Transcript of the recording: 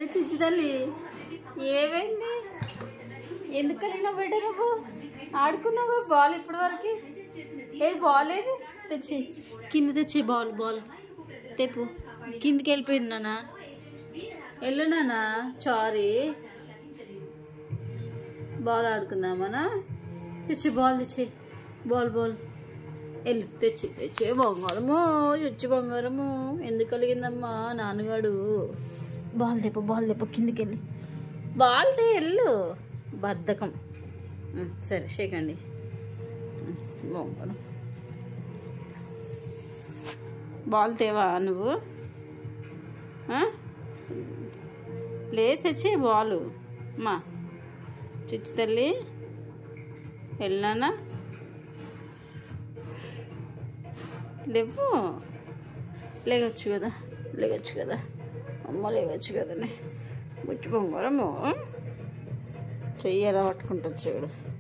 చిచ్చి తల్లి ఏమైంది ఎందుకు కలిగినావు బిడ్డ నువ్వు ఆడుకున్నావు బాల్ ఇప్పటి వరకు ఏది బాల్ ఏది తెచ్చి కింద తెచ్చి బాల్ బాల్ తెప్పు కిందికి వెళ్ళిపోయింది నాన్న వెళ్ళు నాన్న సారీ బాల్ ఆడుకుందామనా తెచ్చి బాల్ తెచ్చి బాల్ బాల్ వెళ్ళు తెచ్చి తెచ్చే బంగారము తెచ్చి బంగారము ఎందుకు కలిగిందమ్మా నాన్నగాడు బాల్ తెప్పు బాల్ తెప్పు కిందికి వెళ్ళి బాల్ తే వెళ్ళు బద్ధకం ఉమ్, సరే షేకండి ఉమ్, బంగారం బాల్ తేవా నువ్వు ఆ? లేసి తెచ్చి బాలు మా చిచ్చి తల్లి వెళ్ళినానా లేవు లేగొచ్చు కదా లేగొచ్చు కదా అమ్మ లేగొచ్చు కదనే బుచ్చి బంగారము చెయ్యి ఎలా పట్టుకుంటుంది చూడు